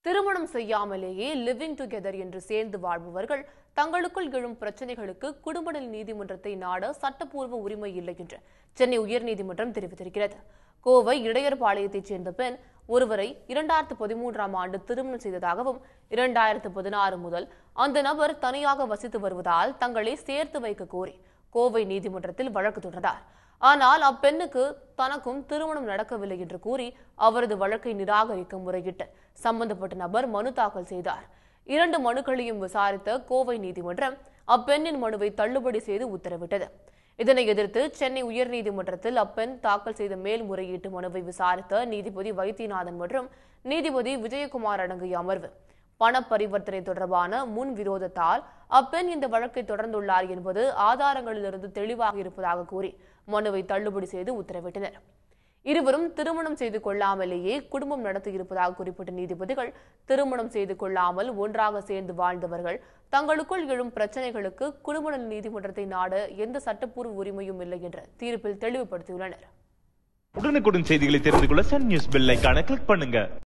திருமணம் செய்யாமலேயே living together என்று சேர்ந்து வாழ்பவர்கள் தங்களுக்குள் எழும் பிரச்சனைகளுக்கு குடும்ப நல நீதிமன்றத்தை நாட சட்டப்பூர்வ உரிமை இல்லை என்று சென்னை உயர்நீதிமன்றம் தெரிவித்திருக்கிறது கோவை இடையர்பாளையத்தைச் சேர்ந்த பெண் ஒருவரை இரண்டாயிரத்து பதிமூன்றாம் ஆண்டு திருமணம் செய்ததாகவும் இரண்டாயிரத்து பதினாறு முதல் அந்த நபர் தனியாக வசித்து வருவதால் தங்களை சேர்த்து வைக்க கோரி கோவை நீதிமன்றத்தில் வழக்கு தொடர்ந்தார் ஆனால் அப்பெண்ணுக்கு தனக்கும் திருமணம் நடக்கவில்லை என்று கூறி அவரது வழக்கை நிராகரிக்க முறையிட்டு சம்பந்தப்பட்ட நபர் மனு தாக்கல் செய்தார் இரண்டு மனுக்களையும் விசாரித்த கோவை நீதிமன்றம் அப்பெண்ணின் மனுவை தள்ளுபடி செய்து உத்தரவிட்டது இதனை எதிர்த்து சென்னை உயர்நீதிமன்றத்தில் அப்பெண் தாக்கல் செய்த மேல்முறையீட்டு மனுவை விசாரித்த நீதிபதி வைத்தியநாதன் மற்றும் நீதிபதி விஜயகுமார் அடங்கிய அமர்வு பண பரிவர்த்தனை தொடர்பான முன் விரோதத்தால் அப்பெண் இந்த வழக்கை தொடர்ந்துள்ளார் என்பது ஆதாரங்களிலிருந்து தெளிவாக இருப்பதாக கூறி மனுவை தள்ளுபடி செய்து உத்தரவிட்டனர் இருவரும் திருமணம் செய்து கொள்ளாமலேயே குடும்பம் நடத்தியிருப்பதாக குறிப்பிட்ட நீதிபதிகள் திருமணம் செய்து கொள்ளாமல் ஒன்றாக சேர்ந்து வாழ்ந்தவர்கள் தங்களுக்குள் எழும் பிரச்சனைகளுக்கு குடும்ப நல நீதிமன்றத்தை நாட எந்த சட்டப்பூர்வ உரிமையும் இல்லை என்ற தீர்ப்பில் தெளிவுபடுத்தியுள்ளனர் உடனுக்குடன் செய்திகளை தெரிந்து கொள்ள சன் நியூஸ் பெல் ஐகானை கிளிக் பண்ணுங்க